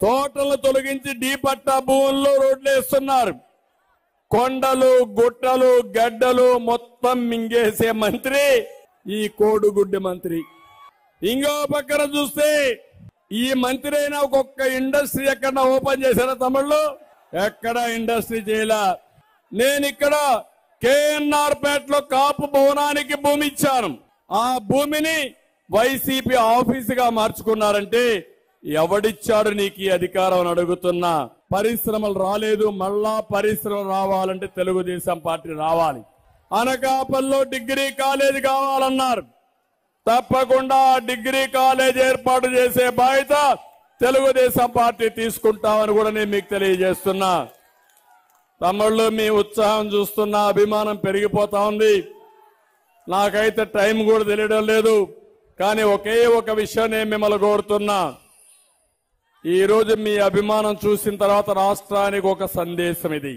తోటలు తొలగించి డీ పట్టా భూముల్లో రోడ్లు వేస్తున్నారు కొండలు గుట్టలు గడ్డలు మొత్తం మింగేసే మంత్రి ఈ కోడుగుడ్డి మంత్రి ఇంకో పక్కన చూస్తే ఈ మంత్రి అయినా ఒక్కొక్క ఇండస్ట్రీ ఎక్కడ ఓపెన్ చేశారా తమిళ్ళు ఎక్కడ ఇండస్ట్రీ చేయలా నేను ఇక్కడ కేఎన్ఆర్ పేటలో కాపు భవనానికి భూమి ఇచ్చాను ఆ భూమిని వైసీపీ ఆఫీస్ గా మార్చుకున్నారంటే ఎవడిచ్చాడు నీకు ఈ అధికారం అని అడుగుతున్నా పరిశ్రమలు రాలేదు మళ్ళా పరిశ్రమలు రావాలంటే తెలుగుదేశం పార్టీ రావాలి అనకాపల్లో డిగ్రీ కాలేజీ కావాలన్నారు తప్పకుండా ఆ డిగ్రీ కాలేజ్ ఏర్పాటు చేసే బాధ్యత తెలుగుదేశం పార్టీ తీసుకుంటామని కూడా నేను మీకు తెలియజేస్తున్నా తమ్ముళ్ళు మీ ఉత్సాహం చూస్తున్నా అభిమానం పెరిగిపోతా ఉంది నాకైతే టైం కూడా తెలియడం లేదు కానీ ఒకే ఒక విషయం నేను మిమ్మల్ని కోరుతున్నా ఈ రోజు మీ అభిమానం చూసిన తర్వాత రాష్ట్రానికి ఒక సందేశం ఇది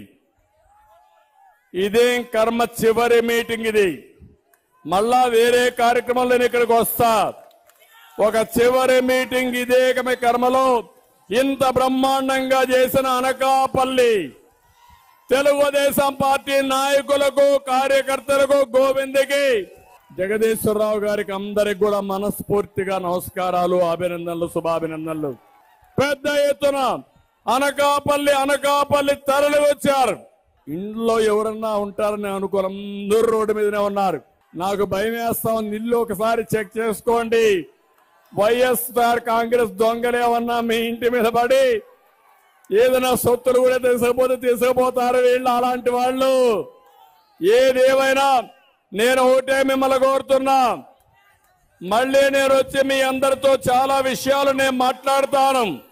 ఇదేం కర్మ చివరి మీటింగ్ ఇది మళ్ళా వేరే కార్యక్రమంలో నేను ఇక్కడికి వస్తా ఒక చివరి మీటింగ్ ఇదే కమ కర్మలో ఇంత బ్రహ్మాండంగా చేసిన అనకాపల్లి తెలుగుదేశం పార్టీ నాయకులకు కార్యకర్తలకు గోవిందకి జగదీశ్వరరావు గారికి అందరికి కూడా మనస్ఫూర్తిగా నమస్కారాలు అభినందనలు శుభాభినందనలు పెద్ద ఎత్తున అనకాపల్లి అనకాపల్లి తరలి వచ్చారు ఇంట్లో ఎవరన్నా ఉంటారని అనుకోని అందరూ రోడ్డు మీదనే ఉన్నారు నాకు భయం వేస్తా ఉంది ఇల్లు ఒకసారి చెక్ చేసుకోండి వైఎస్ఆర్ కాంగ్రెస్ దొంగలేమన్నా మీ ఇంటి మీద పడి ఏదైనా సొత్తులు కూడా తీసుకుపోతే తీసుకుపోతారు వీళ్ళు అలాంటి వాళ్ళు ఏదేమైనా నేను ఒకటే మిమ్మల్ని కోరుతున్నా మళ్ళీ నేను వచ్చి మీ అందరితో చాలా విషయాలు నేను మాట్లాడతాను